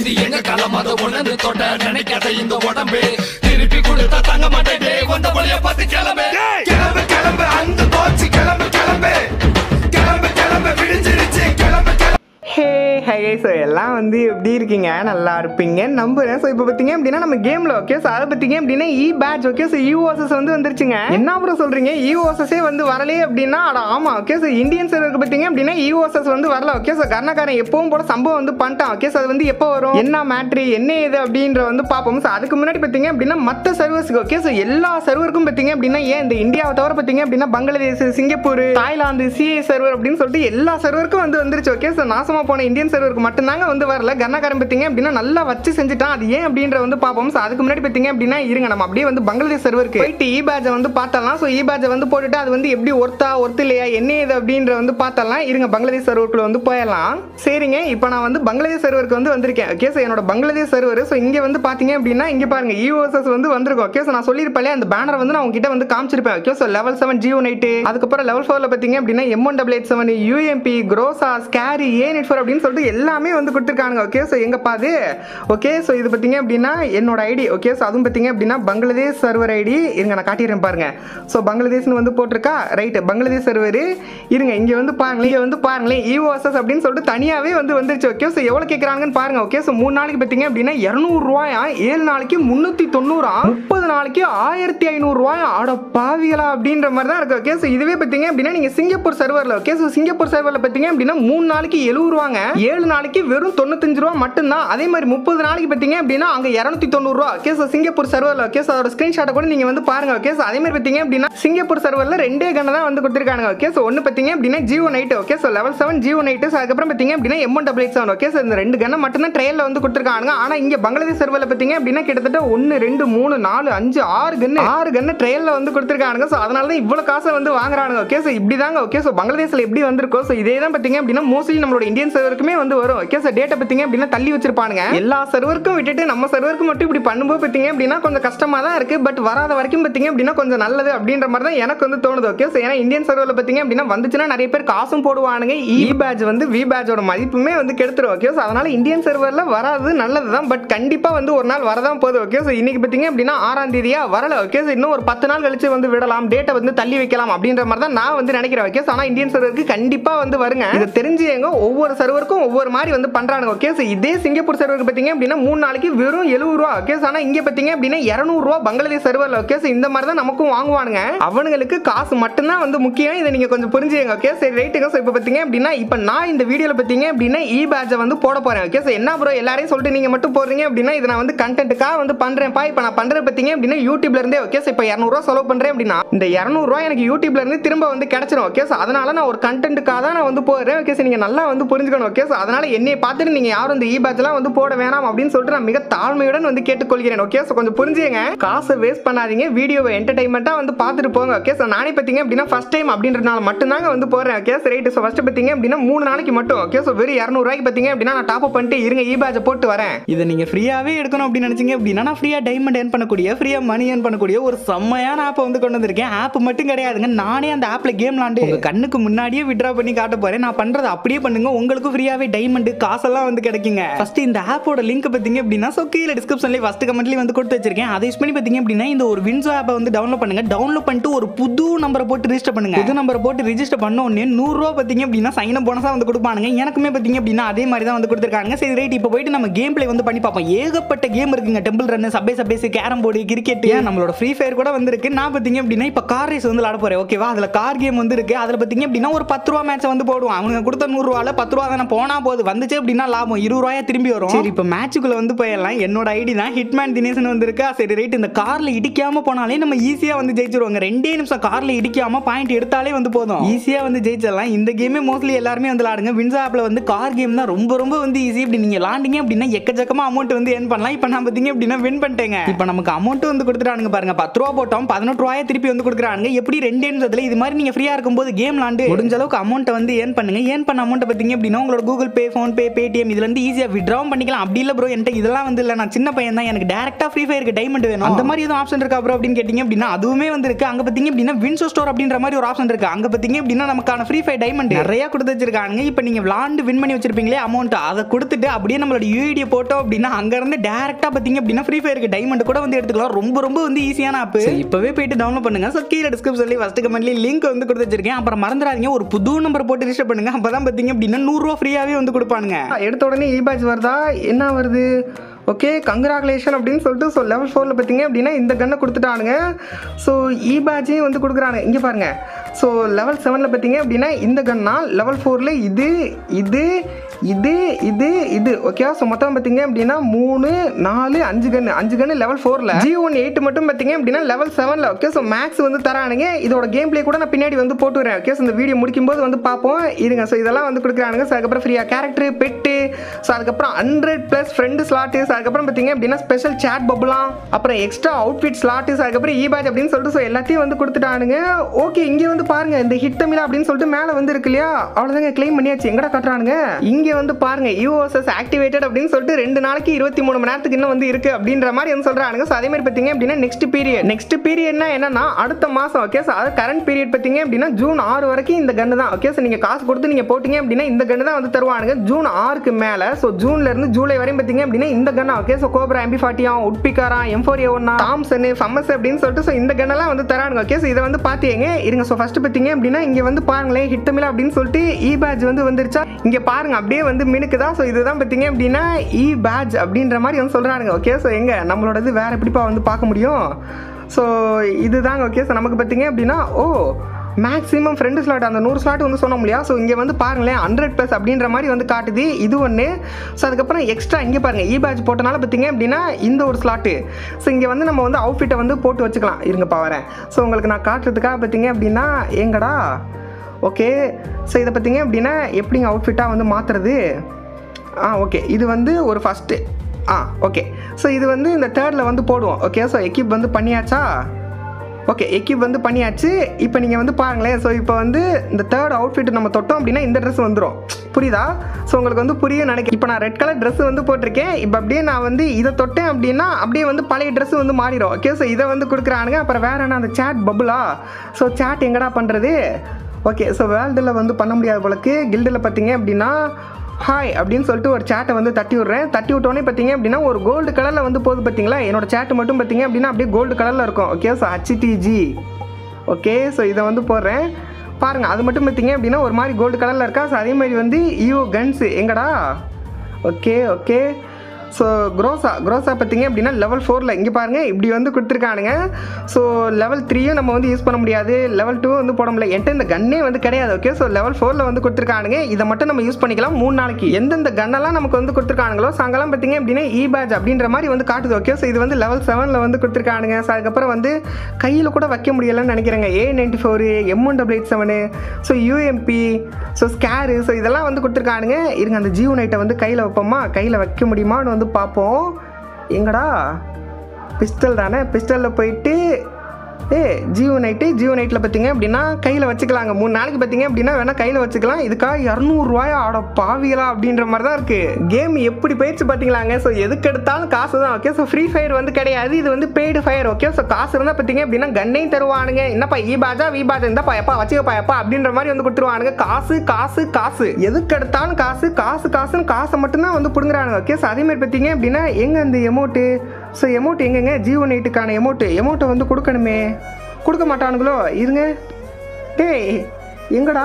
இது எங்க களம் அதை உணர்ந்து தொட்ட நினைக்காத இந்த உடம்பு திருப்பி கொடுத்தா தங்க மாட்டேன் வந்த வழிய பார்த்து கிளம்பு கிளம்பு கிளம்பு அந்த போச்சு கிளம்பு கிளம்பு கிளம்பு கிளம்பு விடிஞ்சிருச்சு கிளம்பு கிளம்பு ஹே ஹை ஸோ எல்லாம் வந்து எப்படி இருக்கீங்க நல்லா இருப்பீங்க நம்புறேன் ஸோ இப்போ பார்த்தீங்க அப்படின்னா நம்ம கேமில் ஓகே ஸோ அதை பார்த்தீங்க அப்படின்னா E badge okay so UOSS வந்து வந்துருச்சுங்க என்ன அப்புறம் சொல்கிறீங்க யூஓஎஸ்எஸ்ஸே வந்து வரலையே அப்படின்னா அட ஆமாம் ஓகே ஸோ இந்தியன் சர்வருக்கு பார்த்தீங்க அப்படின்னா யூஓஎஸ்எஸ் வந்து வரல ஓகே ஸோ கர்ணக்காரன் எப்பவும் போல சம்பவம் வந்து பண்ணிட்டான் ஓகே ஸோ அது வந்து எப்போ வரும் என்ன மேட்ரு என்ன இது அப்படின்ற வந்து பார்ப்போம் ஸோ அதுக்கு முன்னாடி பார்த்தீங்க அப்படின்னா மற்ற சர்வர்ஸ்க்கு ஓகே ஸோ எல்லா சர்வருக்கும் பார்த்தீங்க அப்படின்னா ஏன் இந்த இந்தியாவை தவிர பார்த்தீங்க அப்படின்னா Bangladesh Singapore Thailand CA server அப்படின்னு சொல்லிட்டு எல்லா சர்வருக்கும் வந்து வந்துருச்சு ஓகே ஸோ நாசமா போன இந்தியன் சர்வருக்கு மட்டும்தாங்க வந்து வரல கர்ணக்காரன் பார்த்தீங்க அப்படின்னா நல்லா வச்சு செஞ்சுட்டான் அது ஏன் அப்படின்ற வந்து பார்ப்போம் ஸோ அதுக்கு முன்னாடி பார்த்தீங்க அப்படின்னா இருங்க நம்ம அப்படியே வந்து பங்களாதேஷ் சர்வருக்கு போயிட்டு இ பேஜை வந்து பார்த்தலாம் ஸோ இ பேஜை வந்து போட்டுட்டு அது வந்து எப்படி ஒர்த்தா ஒர்த்து இல்லையா என்ன இது அப்படின்ற வந்து பார்த்தலாம் இருங்க பங்களாதேஷ் சர்வருக்குள்ள வந்து போயிடலாம் சரிங்க இப்போ நான் வந்து பங்களாதேஷ் சர்வருக்கு வந்து வந்திருக்கேன் ஓகே ஸோ என்னோட பங்களாதேஷ் சர்வர் ஸோ இங்கே வந்து பார்த்தீங்க அப்படின்னா இங்கே பாருங்க யூஎஸ்எஸ் வந்து வந்திருக்கும் ஓகே ஸோ நான் சொல்லியிருப்பேன் அந்த பேனர் வந்து நான் உங்ககிட்ட வந்து காமிச்சிருப்பேன் okay so level seven Jio night அதுக்கப்புறம் லெவல் ஃபோரில் பார்த்தீங்க அப்படின்னா M one double eight seven UMP Groza SCAR A நெட் ஃபோர் அப்படின்னு சொல்லிட்டு எல்லாமே வந்து கொடுத்துருக்காங்க ஓகே ஸோ எங்க பாது ஓகே ஸோ இது பார்த்தீங்க அப்படின்னா என்னோட ஐடி ஓகே ஸோ அதுவும் பார்த்தீங்க அப்படின்னா பங்களாதேஷ் சர்வர் ஐடி இருங்க நான் காட்டிடுறேன் பாருங்க ஸோ பங்களாதேஷ்னு வந்து போட்டிருக்கா ரைட்டு பங்களாதேஷ் சர்வர் இருங்க இங்கே வந்து பாருங்களேன் இங்கே வந்து பாருங்களேன் இஓஎஸ்எஸ் அப்படின்னு சொல்லிட்டு தனியாகவே வந்து வந்துருச்சு ஓகே ஸோ எவ்வளோ கேட்குறாங்கன்னு பாருங்க ஓகே ஸோ மூணு நாளைக்கு பார்த்தீங்க அப்படின்னா இரநூறுவாயா ஏழு நாளைக்கு முந்நூற்றி தொண்ணூறா முப்பது நாளைக்கு ஆயிரத்தி ஐநூறுரூவாயா ஆட பாவிகளா அப்படின்ற மாதிரி தான் இருக்கு ஓகே ஸோ இதுவே பார்த்தீங்க அப்படின்னா நீங்கள் சிங்கப்பூர் சர்வரில் ஓகே ஸோ சிங்கப்பூர் சர்வரில் பார்த்தீங்க அப்படின்னா மூணு நாளைக்கு எழுபது ரூபாங்க ஏழு நாளைக்கு வெறும் தொண்ணூத்தஞ்சு ரூபா மட்டும்தான் அதே மாதிரி முப்பது நாளைக்கு பார்த்தீங்க அப்படின்னா அங்கே இரநூத்தி தொண்ணூறுரூவா ஓகே ஸோ சிங்கப்பூர் சர்வரில் ஓகே ஸோ அதோட ஸ்க்ரீன்ஷாட்டை கூட நீங்கள் வந்து பாருங்க ஓகே ஸோ அதே மாதிரி பார்த்தீங்க அப்படின்னா சிங்கப்பூர் சர்வரில் ரெண்டே கண்ணை தான் வந்து கொடுத்துருக்காங்க ஓகே ஸோ ஒன்று பார்த்தீங்க அப்படின்னா Jio night okay so level seven Jio night so அதுக்கப்புறம் பார்த்தீங்க அப்படின்னா M one double eight seven okay so இந்த ரெண்டு கண்ணை மட்டும் தான் ட்ரையலில் வந்து கொடுத்துருக்காங்க ஆனால் இங்கே பங்களாதேஷ் சர்வரில் பார்த்தீங்க அப்படின்னா கிட்டத்தட்ட ஒன்று ரெண்டு மூணு நாலு அஞ்சு ஆறு கன்று ஆறு கன்று ட்ரையலில் வந்து கொடுத்துருக்கானுங்க ஸோ அதனால தான் இவ்வளோ காசை வந்து வாங்குறானுங்க ஓகே ஸோ இப்படி தாங்க ஓகே ஸோ பங்களாதேஷில் எப்படி வந்திருக்கோ ஸோ இதே தான் பார்த்தீங்க அப்படின்னா மோஸ்ட்லி நம்மளோட இந்தியன் சர்வருக்குமே வந்து வரும் ஓகே ஸோ டேட்டா பார்த்தீங்க அப்படின்னா தள்ளி வச்சிருப்பானுங்க எல்லா சர்வருக்கும் விட்டுட்டு நம்ம சர்வருக்கு மட்டும் இப்படி பண்ணும்போது பார்த்தீங்க அப்படின்னா கொஞ்சம் கஷ்டமாக தான் இருக்குது பட் வராத வரைக்கும் பார்த்தீங்க அப்படின்னா கொஞ்சம் நல்லது அப்படின்ற மாதிரி தான் எனக்கு வந்து தோணுது ஓகே ஸோ ஏன்னா இந்தியன் சர்வரில் பார்த்தீங்க அப்படின்னா வந்துச்சுன்னா நிறைய பேர் காசும் போடுவானுங்க இ பேட்ச் வந்து வி பேட்சோட மதிப்புமே வந்து கெடுத்துரும் ஓகே ஸோ அதனால இந்தியன் சர்வரில் வராது நல்லது தான் பட் கண்டிப்பாக வந்து ஒரு நாள் வரதான் போகுது ஓகே ஸோ இன்னைக்கு பார்த்தீங்க அப்படின்னா ஆறாம் தேதியா வரல ஓகே ஸோ இன்னும் ஒரு பத்து நாள் கழிச்சு வந்து விடலாம் டேட்டை வந்து தள்ளி வைக்கலாம் அப்படின்ற மாதிரி தான் நான் வந்து நினைக்கிறேன் ஓகே ஸோ ஆனால் இந்தியன் சர்வருக்கு கண்டிப்பாக வந்து வருங்க இதை தெரிஞ்சுங்க ஒவ்வொரு சர்வருக்கும் ஒவ்வொரு மாதிரி வந்து பண்ணுறாங்க ஓகே ஸோ இதே சிங்கப்பூர் சர்வருக்கு பார்த்தீங்க அப்படின்னா மூணு நாளைக்கு வெறும் எழுபது ரூபா ஓகே ஸோ ஆனால் இங்கே பார்த்தீங்க அப்படின்னா இரநூறுவா பங்களாதேஷ் சர்வரில் ஓகே ஸோ இந்த மாதிரி தான் நமக்கும் வாங்குவானுங்க அவனுங்களுக்கு காசு மட்டும்தான் வந்து முக்கியம் இதை நீங்கள் கொஞ்சம் புரிஞ்சுங்க ஓகே சரி ரைட்டுங்க ஸோ இப்போ பார்த்தீங்க அப்படின்னா இப்போ நான் இந்த வீடியோவில் பார்த்தீங்க அப்படின்னா இ பேட்சை வந்து போட போகிறேன் ஓகே ஸோ என்ன ப்ரோ எல்லாரையும் சொல்லிட்டு நீங்கள் மட்டும் போடுறீங்க அப்படின்னா இதை நான் வந்து கண்டென்ட்டுக்காக வந்து பண்ணுறேன்ப்பா இப்போ நான் பண்ணுறது பார்த்தீங்க அப்படின்னா யூடியூப்ல இருந்தே ஓகே ஸோ இப்போ இரநூறுவா செலவு பண்ணுறேன் அப்படின்னா இந்த இரநூறுவா எனக்கு யூடியூப்ல இருந்து திரும்ப வந்து கிடைச்சிரும் ஓகே ஸோ அதனால நான் ஒரு கண்டென்ட்டுக்காக தான் நான் வந்து போடுறேன் ஓகே ஸோ நீங்கள் நல்லா வந்து புரிஞ்சுக்கணும் ஓகே ஸோ அதனால என்னைய பார்த்துட்டு நீங்கள் யாரும் இந்த இ பேட்ச்லாம் வந்து போட வேணாம் அப்படின்னு சொல்லிட்டு நான் மிக தாழ்மையுடன் வந்து கேட்டுக்கொள்கிறேன் ஓகே ஸோ கொஞ்சம் புரிஞ்சுங்க காசை வேஸ்ட் பண்ணாதீங்க வீடியோவை என்டர்டைன்மெண்ட்டாக வந்து பார்த்துட்டு போங்க ஓகே ஸோ நானே பார்த்தீங்க அப்படின்னா ஃபஸ்ட் டைம் அப்படின்றனால மட்டும்தாங்க வந்து போடுறேன் okay so right so first பார்த்தீங்க அப்படின்னா மூணு நாளைக்கு மட்டும் ஓகே ஸோ வெறும் இரநூறுவாய்க்கு பார்த்தீங்க அப்படின்னா நான் டாப் பண்ணிட்டு இருங்க இ பேட்சை போட்டு வரேன் இதை நீங்கள் ஃப்ரீயாகவே எடுக்கணும் அப்படின்னு நினச்சிங்க அப்படின்னா நான் ஃப்ரீயாக டைமண்ட் ஏர்ன் பண்ணக்கூடிய ஃப்ரீயாக மணி ஏர்ன் பண்ணக்கூடிய ஒரு செம்மையான ஆப்பை வந்து கொண்டு வந்திருக்கேன் ஆப் மட்டும் கிடையாதுங்க நானே அந்த ஆப்பில் கேம் விளாண்டு உங்கள் கண்ணுக்கு முன்னாடியே விட்ரா பண்ணி காட்ட போகிறேன் நான் பண்ணுறது அப்படியே பண்ணுங்க உங்களுக்கு ஃப்ரீயாகவே டைமண்ட் காசெல்லாம் வந்து கிடைக்குங்க ஃபர்ஸ்ட் இந்த ஆப்போட லிங்க் பார்த்தீங்க அப்படின்னா ஸோ கீழே டிஸ்கிரிப்ஷன்லேயே ஃபஸ்ட் கமெண்ட்லேயே வந்து கொடுத்து வச்சிருக்கேன் அதை யூஸ் பண்ணி பார்த்தீங்க அப்படின்னா இந்த ஒரு வின்சோ ஆப்பை வந்து டவுன்லோட் பண்ணுங்க டவுன்லோட் பண்ணிட்டு ஒரு புது நம்பரை போட்டு ரிஜிஸ்டர் பண்ணுங்க புது நம்பரை போட்டு ரிஜிஸ்டர் பண்ண உடனே நூறுரூவா பார்த்தீங்க அப்படின்னா சைன் போனஸாக வந்து கொடுப்பானுங்க எனக்குமே பார்த்தீங்க அப்படின்னா அதே மாதிரி தான் வந்து கொடுத்துருக்காங்க சரி ரைட் இப்போ போயிட்டு நம்ம கேம் பிளே வந்து பண்ணி பார்ப்போம் ஏகப்பட்ட கேம் இருக்குங்க டெம்பிள் ரன் சபே சபேஸ் கேரம் போர்டு கிரிக்கெட் நம்மளோட ஃப்ரீ ஃபயர் கூட வந்திருக்கு நான் பார்த்தீங்க அப்படின்னா இப்போ கார் ரேஸ் வந்து விளாட போறேன் ஓகேவா அதில் கார் கேம் வந்து இருக்கு அதில் பார்த்தீங்க அப்படின்னா ஒரு பத்து ரூபா மேட்ச் வந்து போடுவோம் அவங்க கொடுத்த நூறுரூவால பத்து ரூபா தானே போனா போது வந்துச்சு அப்படின்னா லாபம் இருபது ரூபாயா திரும்பி வரும் சரி இப்போ மேட்சுக்குள்ள வந்து போயிடலாம் என்னோட ஐடி தான் ஹிட்மேன் தினேசன் வந்திருக்கா சரி ரைட் இந்த கார்ல இடிக்காம போனாலே நம்ம ஈஸியா வந்து ஜெயிச்சிருவாங்க ரெண்டே நிமிஷம் கார்ல இடிக்காம பாயிண்ட் எடுத்தாலே வந்து போதும் ஈஸியா வந்து ஜெயிச்சிடலாம் இந்த கேமே மோஸ்ட்லி எல்லாருமே வந்து விளாடுங்க வின்ஸ் ஆப்ல வந்து கார் கேம் தான் ரொம்ப ரொம்ப வந்து ஈஸி இப்படி நீங்க விளாண்டிங்க அப்படின்னா எக்கச்சக்கமா அமௌண்ட் வந்து ஏர்ன் பண்ணலாம் இப்போ நான் பார்த்தீங்க அப்படின்னா வின் பண்ணிட்டேங்க இப்போ நமக்கு அமௌண்ட் வந்து கொடுத்துட்டானுங்க பாருங்க பத்து ரூபா போட்டோம் பதினெட்டு ரூபாயை திருப்பி வந்து கொடுக்குறாங்க எப்படி ரெண்டே நிமிஷத்துல இது மாதிரி நீங்க ஃப்ரீயா இருக்கும்போது கேம் விளாண்டு முடிஞ்ச அளவுக்கு அமௌண்ட்டை வந்து ஏர்ன் பண்ணுங்க ஏர்ன் பண்ண அமௌண்ட்டை பார்த்தீங்க அப்படின்னா உங்களோட Google Google Pay PhonePe Paytm இதுல இருந்து ஈஸியாக விட்ராவும் பண்ணிக்கலாம் அப்படி இல்லை ப்ரோ என்கிட்ட இதெல்லாம் வந்து இல்லை நான் சின்ன பையன் தான் எனக்கு டேரக்டாக ஃப்ரீ ஃபயருக்கு டைமண்ட் வேணும் அந்த மாதிரி எதுவும் ஆப்ஷன் இருக்கா ப்ரோ அப்படின்னு கேட்டிங்க அப்படின்னா அதுவுமே வந்து இருக்கு அங்கே பார்த்தீங்க அப்படின்னா வின்சோ ஸ்டோர் அப்படின்ற மாதிரி ஒரு ஆப்ஷன் இருக்கு அங்கே பார்த்தீங்க அப்படின்னா நமக்கான ஃப்ரீ ஃபயர் டைமண்ட் நிறைய கொடுத்து வச்சிருக்காங்க இப்போ நீங்கள் விளாண்டு வின் பண்ணி வச்சிருப்பீங்களே அமௌண்ட் அதை கொடுத்துட்டு அப்படியே நம்மளோட யூஐடியை போட்டோம் அப்படின்னா அங்கேருந்து டேரெக்டாக பார்த்தீங்க அப்படின்னா ஃப்ரீ ஃபயருக்கு டைமண்ட் கூட வந்து எடுத்துக்கலாம் ரொம்ப ரொம்ப வந்து ஈஸியான ஆப் இப்போவே போயிட்டு டவுன்லோட் பண்ணுங்க ஸோ கீழே டிஸ்கிரிப்ஷன்லேயே ஃபஸ்ட்டு கமெண்ட்லேயே லிங்க் வந்து கொடுத்து வச்சிருக்கேன் அப்புறம் மறந்துடாதீங்க ஒரு புது நம்பர் போட்டு ரிஜிஸ்டர் பண்ணுங்க அப்போ தான் பார்த்தீங்க அப்படின்னா நூறுரூவா ஃப்ரீயாகவே வந்து கொடுப்பானுங்க எடுத்த உடனே இ பேட்ச் வருதா என்ன வருது ஓகே கங்க்ராகுலேஷன் அப்படின்னு சொல்லிட்டு ஸோ லெவல் ஃபோரில் பார்த்தீங்க அப்படின்னா இந்த கன்னை கொடுத்துட்டானுங்க ஸோ இ பேட்சையும் வந்து கொடுக்குறாங்க இங்கே பாருங்க ஸோ லெவல் செவனில் பார்த்தீங்க அப்படின்னா இந்த கன்னா லெவல் ஃபோரில் இது இது இது இது இது ஓகே ஸோ மொத்தம் பார்த்தீங்க அப்படின்னா மூணு நாலு அஞ்சு கன்று அஞ்சு கன்று லெவல் ஃபோரில் ஜி ஒன் எயிட் மட்டும் பார்த்தீங்க அப்படின்னா லெவல் செவனில் ஓகே ஸோ மேக்ஸ் வந்து தரானுங்க இதோட கேம் பிளே கூட நான் பின்னாடி வந்து போட்டு வரேன் ஓகே ஸோ இந்த வீடியோ முடிக்கும்போது வந்து பார்ப்போம் இருங்க ஸோ இதெல்லாம் வந்து கொடுக்குறானுங்க ஸோ அதுக்கப்புறம் ஃப்ரீயாக கேரக்டர் பெட்டு ஸோ அதுக்கப்புறம் hundred plus friend slot so அதுக்கப்புறம் பார்த்தீங்க அப்படின்னா ஸ்பெஷல் சேட் பபுலாம் அப்புறம் எக்ஸ்ட்ரா அவுட்ஃபிட் ஸ்லாட்டு ஸோ அதுக்கப்புறம் இ பேட்ச் அப்படின்னு சொல்லிட்டு ஸோ எல்லாத்தையும் வந்து கொடுத்துட்டானுங்க ஓகே இங்கே வந்து பாருங்க இந்த ஹிட் தமிழா அப்படின்னு சொல்லிட்டு மேலே வந்து இருக்கு இல்லையா அவ்வளோதாங்க க்ளைம் பண்ணியாச்சு எங்கடா கட்டுறானுங்க இங்கே வந்து பாருங்க யூஓஎஸ்எஸ் ஆக்டிவேட்டட் அப்படின்னு சொல்லிட்டு ரெண்டு நாளைக்கு இருபத்தி மூணு மணி நேரத்துக்கு இன்னும் வந்து இருக்கு அப்படின்ற மாதிரி வந்து சொல்றானுங்க ஸோ அதே மாதிரி பார்த்தீங்க அப்படின்னா நெக்ஸ்ட் பீரியட் நெக்ஸ்ட் பீரியட்னா என்னன்னா அடுத்த மாதம் ஓகே ஸோ அது கரண்ட் பீரியட் பார்த்தீங்க அப்படின்னா ஜூன் ஆறு வரைக்கும் இந்த கன்று தான் ஓகே ஸோ நீங்கள் காசு கொடுத்து நீங்கள் போட்டீங்க அப்படின்னா இந்த கன்று தான் வந்து தருவானுங்க ஜூன் ஆறுக்கு மேலே ஸோ ஜூன்ல இருந்து ஜூலை வரையும் பார்த்தீங்க அப்படின்னா இந்த கன்னா ஓகே ஸோ கோப்ரா எம்பி ஃபார்ட்டியா உட்பிக்காரா எம் ஃபோர் ஏ ஒன்னா தாம்சன் ஃபம்மஸ் அப்படின்னு சொல்லிட்டு ஸோ இந்த கன்னெல்லாம் வந்து தரானுங்க ஓகே ஸோ இதை வந்து பார்த்தீங்க இருங்க ஸோ ஃபர்ஸ்ட் பார்த்தீங்க அப்படின்னா இங்கே வந்து பாருங்களேன் ஹிட் தமிழ் அப்படின்னு சொல்லிட்டு இ பேட்ச் வந்து வந்துருச்சா இங்கே பாருங்க அப்படியே வந்து மினுக்குதா ஸோ இதுதான் பார்த்தீங்க அப்படின்னா இ பேட்ச் அப்படின்ற மாதிரி வந்து சொல்கிறானுங்க ஓகே ஸோ எங்க நம்மளோடது வேற எப்படிப்பா வந்து பார்க்க முடியும் ஸோ இதுதாங்க ஓகே ஸோ நமக்கு பார்த்தீங்க அப்படின்னா ஓ மேக்ஸிமம் ஃப்ரெண்டு ஸ்லாட் அந்த நூறு ஸ்லாட் வந்து சொன்னோம் இல்லையா ஸோ இங்கே வந்து பாருங்களேன் ஹண்ட்ரட் ப்ளஸ் அப்படின்ற மாதிரி வந்து காட்டுது இது ஒன்று ஸோ அதுக்கப்புறம் எக்ஸ்ட்ரா இங்கே பாருங்கள் இ பேட்ச் போட்டனால பார்த்தீங்க அப்படின்னா இந்த ஒரு ஸ்லாட்டு ஸோ இங்கே வந்து நம்ம வந்து அவுட்ஃபிட்டை வந்து போட்டு வச்சுக்கலாம் இருங்கப்பா வரேன் ஸோ உங்களுக்கு நான் காட்டுறதுக்காக பார்த்தீங்க அப்படின்னா எங்கடா ஓகே ஸோ இதை பார்த்தீங்க அப்படின்னா எப்படிங்க அவுட்ஃபிட்டாக வந்து மாற்றுறது ஆ ஓகே இது வந்து ஒரு ஃபஸ்ட்டு ஆ ஓகே ஸோ இது வந்து இந்த தேர்டில் வந்து போடுவோம் ஓகே ஸோ எக்யூப் வந்து பண்ணியாச்சா ஓகே எக்யூப் வந்து பண்ணியாச்சு இப்போ நீங்கள் வந்து பாருங்களேன் ஸோ இப்போ வந்து இந்த தேர்ட் அவுட்ஃபிட் நம்ம தொட்டோம் அப்படின்னா இந்த ட்ரெஸ் வந்துடும் புரியுதா ஸோ உங்களுக்கு வந்து புரியும் நினைக்கிறேன் இப்போ நான் ரெட் கலர் ட்ரெஸ் வந்து போட்டிருக்கேன் இப்போ அப்படியே நான் வந்து இதை தொட்டேன் அப்படின்னா அப்படியே வந்து பழைய ட்ரெஸ் வந்து மாறிடும் ஓகே ஸோ இதை வந்து கொடுக்குறானுங்க அப்புறம் வேற என்ன அந்த சேட் பபுளா ஸோ சேட் எங்கடா பண்ணுறது ஓகே ஸோ வேர்ல்டில் வந்து பண்ண முடியாத போலக்கு கில்டில் பார்த்தீங்க அப்படின்னா ஹாய் அப்படின்னு சொல்லிட்டு ஒரு சேட்டை வந்து தட்டி விட்றேன் தட்டி விட்டோன்னே பார்த்தீங்க அப்படின்னா ஒரு கோல்டு கலரில் வந்து போகுது பார்த்தீங்களா என்னோட சேட்டு மட்டும் பார்த்தீங்க அப்படின்னா அப்படியே கோல்டு கலரில் இருக்கும் ஓகே ஸோ ஹச்டிஜி ஓகே ஸோ இதை வந்து போடுறேன் பாருங்கள் அது மட்டும் பார்த்தீங்க அப்படின்னா ஒரு மாதிரி கோல்டு கலரில் இருக்கா ஸோ அதே மாதிரி வந்து யூ கன்ஸு எங்கடா okay okay so Groza Groza பார்த்தீங்க அப்படின்னா லெவல் ஃபோரில் இங்கே பாருங்கள் இப்படி வந்து கொடுத்துருக்கானுங்க ஸோ லெவல் த்ரீயும் நம்ம வந்து யூஸ் பண்ண முடியாது லெவல் டூ வந்து போட முடியல என்கிட்ட இந்த கன்னே வந்து கிடையாது ஓகே ஸோ லெவல் ஃபோரில் வந்து கொடுத்துருக்கானுங்க இதை மட்டும் நம்ம யூஸ் பண்ணிக்கலாம் மூணு நாளைக்கு எந்தெந்த கன்னெல்லாம் நமக்கு வந்து கொடுத்துருக்கானுங்களோ ஸோ அங்கெல்லாம் பார்த்தீங்க அப்படின்னா இ பேட்ச் அப்படின்ற மாதிரி வந்து காட்டுது ஓகே ஸோ இது வந்து லெவல் செவனில் வந்து கொடுத்துருக்கானுங்க ஸோ அதுக்கப்புறம் வந்து கையில் கூட வைக்க முடியலன்னு நினைக்கிறேங்க A ninety four M one double eight seven so UMP so SCAR so இதெல்லாம் வந்து கொடுத்துருக்கானுங்க இருங்க அந்த ஜியோ நைட்டை வந்து கையில் வைப்போமா கையில் வைக்க முடியுமான்னு வந்து பார்ப்போம் எங்கடா பிஸ்டல் தானே பிஸ்டலில் போயிட்டு ஏ ஜியோ நைட்டு ஜியோ நைட்டில் பார்த்தீங்க அப்படின்னா கையில் வச்சுக்கலாங்க மூணு நாளைக்கு பார்த்தீங்க அப்படின்னா வேணால் கையில் வச்சுக்கலாம் இதுக்காக இரநூறுவாயா ஆட பாவிகளா அப்படின்ற மாதிரி தான் இருக்குது கேம் எப்படி போயிடுச்சு பார்த்தீங்களாங்க ஸோ எதுக்கு எடுத்தாலும் காசு தான் ஓகே ஸோ ஃப்ரீ ஃபயர் வந்து கிடையாது இது வந்து பெய்டு ஃபயர் ஓகே ஸோ காசு இருந்தால் பார்த்தீங்க அப்படின்னா கண்ணையும் தருவானுங்க என்னப்பா ஈ பாஜா வி பாஜா இருந்தாப்பா எப்பா வச்சுக்கப்பா எப்பா அப்படின்ற மாதிரி வந்து கொடுத்துருவானுங்க காசு காசு காசு எதுக்கு எடுத்தாலும் காசு காசு காசுன்னு காசை மட்டும்தான் வந்து பிடுங்குறானுங்க ஓகே ஸோ அதேமாதிரி பார்த்தீங்க அப்படின்னா எங்கே அந்த எமௌண்ட்டு ஸோ எமௌண்ட் எங்கெங்க ஜியோ நைட்டுக்கான எமௌண்ட்டு எமௌண்ட்டை வந்து கொடுக்கணுமே கொடுக்க மாட்டானுங்களோ இருங்க டேய் எங்கடா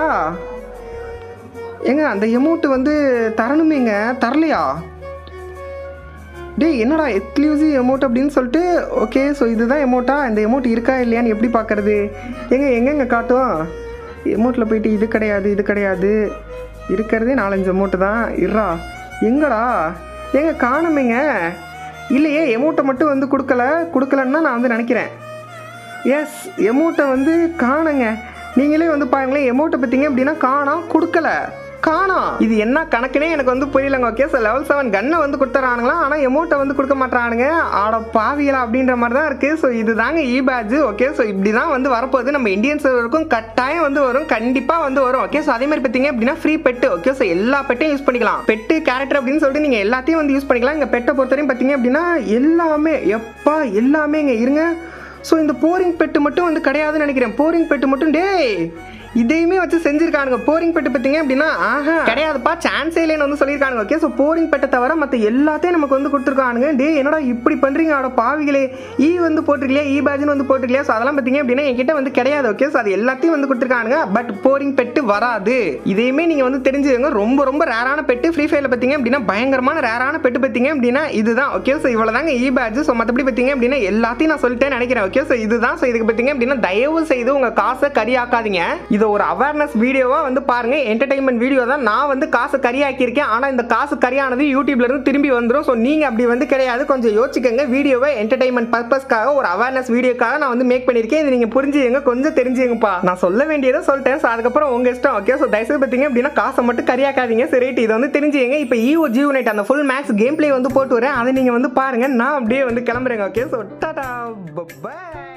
ஏங்க அந்த எமௌண்ட் வந்து தரணுமேங்க தரலையா டேய் என்னடா எக்ஸ்க்ளூசிவ் எமௌண்ட் அப்படின்னு சொல்லிட்டு ஓகே ஸோ இதுதான் எமௌண்ட்டா இந்த எமௌண்ட் இருக்கா இல்லையான்னு எப்படி பார்க்கறது எங்க எங்கெங்க காட்டும் எமௌண்ட்டில் போயிட்டு இது கிடையாது இது கிடையாது இருக்கிறதே நாலஞ்சு எமௌண்ட்டு தான் இருறா எங்கடா ஏங்க காணுமேங்க இல்லையே எமௌண்ட்டை மட்டும் வந்து கொடுக்கல கொடுக்கலன்னு தான் நான் வந்து நினைக்கிறேன் எஸ் எமௌண்ட்டை வந்து காணுங்க நீங்களே வந்து பாருங்களேன் எமௌண்ட்டை பார்த்தீங்க அப்படின்னா காணோம் கொடுக்கல காணோம் இது என்ன கணக்குனே எனக்கு வந்து புரியலங்க ஓகே சார் லெவல் செவன் கன்னை வந்து கொடுத்துறானுங்களா ஆனால் எமௌண்ட்டை வந்து கொடுக்க மாட்டானுங்க ஆட பாவிகளா அப்படின்ற மாதிரி தான் இருக்குது ஸோ இதுதாங்க இ பேட்ஜ் ஓகே ஸோ இப்படி தான் வந்து வரப்போகுது நம்ம இந்தியன் சர்வருக்கும் கட்டாயம் வந்து வரும் கண்டிப்பாக வந்து வரும் ஓகே ஸோ அதே மாதிரி பார்த்தீங்க அப்படின்னா ஃப்ரீ பெட்டு ஓகே ஸோ எல்லா பெட்டையும் யூஸ் பண்ணிக்கலாம் பெட்டு கேரக்டர் அப்படின்னு சொல்லிட்டு நீங்கள் எல்லாத்தையும் வந்து யூஸ் பண்ணிக்கலாம் இங்கே பெட்டை பொறுத்தவரையும் பார்த்தீங்க அப்படின்னா எல்லாமே எப்பா எல்லாமே இங்கே இருங்க ஸோ இந்த போரிங் பெட்டு மட்டும் வந்து கிடையாதுன்னு நினைக்கிறேன் போரிங் பெட்டு மட்டும் டேய் இதையுமே வச்சு செஞ்சிருக்கானுங்க போரிங் பெட்டு பார்த்தீங்க அப்படின்னா ஆஹா கிடையாதுப்பா சான்ஸே இல்லைன்னு வந்து சொல்லியிருக்கானுங்க ஓகே ஸோ போரிங் பெட்டை தவிர மற்ற எல்லாத்தையும் நமக்கு வந்து கொடுத்துருக்கானுங்க டே என்னடா இப்படி பண்ணுறீங்க ஆட பாவிகளே ஈ வந்து போட்டிருக்கலையா இ பேஜ்னு வந்து போட்டிருக்கலையா ஸோ அதெல்லாம் பார்த்தீங்க அப்படின்னா என்கிட்ட வந்து கிடையாது ஓகே ஸோ அது எல்லாத்தையும் வந்து கொடுத்துருக்கானுங்க பட் போரிங் பெட்டு வராது இதையுமே நீங்கள் வந்து தெரிஞ்சுக்கோங்க ரொம்ப ரொம்ப ரேரான பெட்டு ஃப்ரீ ஃபயரில் பார்த்தீங்க அப்படின்னா பயங்கரமான ரேரான பெட்டு பார்த்தீங்க அப்படின்னா இதுதான் ஓகே ஸோ இவ்வளோ தாங்க இ பேட்ச் ஸோ மற்றபடி பார்த்தீங்க அப்படின்னா எல்லாத்தையும் நான் சொல்லிட்டேன் நினைக்கிறேன் ஓகே ஸோ இதுதான் ஸோ இதுக்கு பார்த்தீங்க அப்படின்னா தயவு செய்து உங்கள் காசை கரியாக்காதீங்க இதை ஒரு அவேர்னஸ் வீடியோவாக வந்து பாருங்க என்டர்டைன்மெண்ட் வீடியோ தான் நான் வந்து காசு கரியாக்கியிருக்கேன் ஆனால் இந்த காசு கரியானது யூடியூப்ல இருந்து திரும்பி வந்துடும் ஸோ நீங்கள் அப்படி வந்து கிடையாது கொஞ்சம் யோசிக்கங்க வீடியோவை என்டர்டைன்மெண்ட் பர்பஸ்க்காக ஒரு அவேர்னஸ் வீடியோக்காக நான் வந்து மேக் பண்ணியிருக்கேன் இது நீங்கள் புரிஞ்சுங்க கொஞ்சம் தெரிஞ்சுங்கப்பா நான் சொல்ல வேண்டியதை சொல்லிட்டேன் ஸோ அதுக்கப்புறம் உங்கள் இஷ்டம் ஓகே ஸோ தயவுசெய்து பார்த்தீங்க அப்படின்னா காசை மட்டும் கரியாக்காதீங்க சரி ரைட் இதை வந்து தெரிஞ்சுங்க இப்போ ஈஓ ஜியோ நைட் அந்த ஃபுல் மேக்ஸ் கேம் பிளே வந்து போட்டு வரேன் அதை நீங்கள் வந்து பாருங்க நான் அப்படியே வந்து கிளம்புறேங்க ஓகே ஸோ டாடா பை